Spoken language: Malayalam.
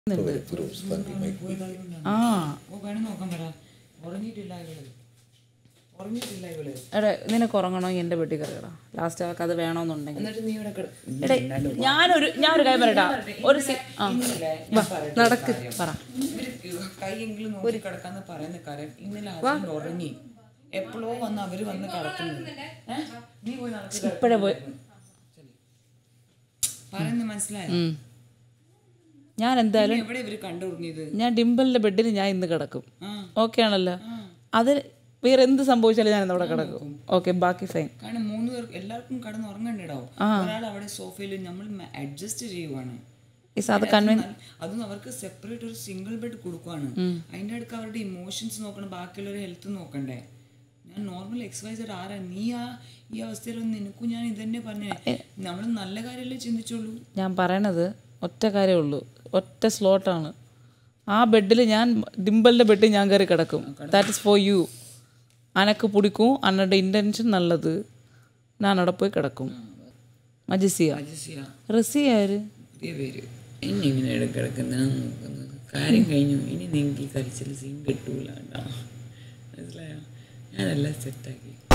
ഇപ്പോൾ വരും റൂംസ് താങ്കി മൈക്ക് ആ ഓ വേണം നോക്കാൻ പറ ഉറങ്ങിയിട്ടില്ല ഇവള് ഉറങ്ങിയിട്ടില്ല ഇവള് എടാ നിനക്ക് ഉറങ്ങണമെങ്കിൽ എൻ്റെ വീട്ടിൽ കയറിയടാ ലാസ്റ്റ് അവർക്ക് അത് വേണമെന്നുണ്ടെങ്കിൽ എന്നിട്ട് നീ ഇവിടെ കിട- എടേ ഞാനൊരു ഞാനൊരു കാര്യം പറയട്ടാ ഒരു സി ആ ഇന്നലെ വാ നടക്ക് പറ ഇവര് കൈയെങ്കിലും നോക്കി കിടക്കാന്ന് പറയുന്ന കാര്യം ഇന്നലെ ഹസ്ബൻഡ് ഉറങ്ങി എപ്പോഴോ വന്ന് അവര് വന്ന് കിടക്കുന്നത് ഏ? നീ പോയി നടക്ക് ഇപ്പോഴേ പോയി പറയുന്നത് മനസ്സിലായോ ഉം. ഞാൻ എന്തായാലും എവിടെ ഇവര് കണ്ടുറങ്ങിയത് ഞാൻ ഡിംപിളിന്റെ ബെഡിൽ ഞാൻ ഇന്ന് കിടക്കും ആ ഓക്കെ ആണല്ലോ അത് വേറെ എന്ത് സംഭവിച്ചാലും ഞാൻ അവിടെ കിടക്കും ഓക്കെ ബാക്കി ഫൈൻ കാരണം മൂന്ന് പേർക്ക് എല്ലാവർക്കും കടന്ന് ഉറങ്ങണ്ടാവും ഒരാൾ അവിടെ സോഫയിൽ നമ്മൾ അഡ്ജസ്റ്റ് ചെയ്യുവാണ് ഇസ് അത് കൺവീൻ അതും അവർക്ക് സെപ്പറേറ്റ് ഒരു സിംഗിൾ ബെഡ് കൊടുക്കുവാണ് അതിൻ്റെ അടുക്ക് അവരുടെ ഇമോഷൻസ് നോക്കണം ബാക്കിയുള്ളവരെ ഹെൽത്ത് നോക്കണ്ടേ ഞാൻ നോർമൽ എക്സസൈസർ ആരാ നീ ആ ഈ അവസ്ഥയിലൊന്നും നിനക്കും ഞാൻ ഇതന്നെ പറഞ്ഞേ നമ്മൾ നല്ല കാര്യമല്ലേ ചിന്തിച്ചുള്ളൂ ഞാൻ പറയണത് ഒറ്റ കാര്യമേ ഉള്ളൂ ഒറ്റ സ്ലോട്ടാണ് ആ ബെഡിൽ ഞാൻ ഡിംപിളിന്റെ ബെഡിൽ ഞാൻ കയറി കിടക്കും ദാറ്റ് ഇസ് ഫോർ യു അനക്ക് പിടിക്കും അന്നയുടെ ഇൻറ്റൻഷൻ നല്ലത് ഞാൻ അവിടെ പോയി കിടക്കും മജിസിയ അജസിയ റസി ആര് പുതിയ പേര് എന്നെ ഇങ്ങനെ ഇടക്കിടക്കുന്നതാണ് നോക്കുന്നത് കാര്യം കഴിഞ്ഞു ഇനി നിങ്ങൾക്ക് ഈ കരച്ചിൽ സീൻ കിട്ടൂല കേട്ടോ മനസ്സിലായോ ഞാനെല്ലാം സെറ്റാക്കി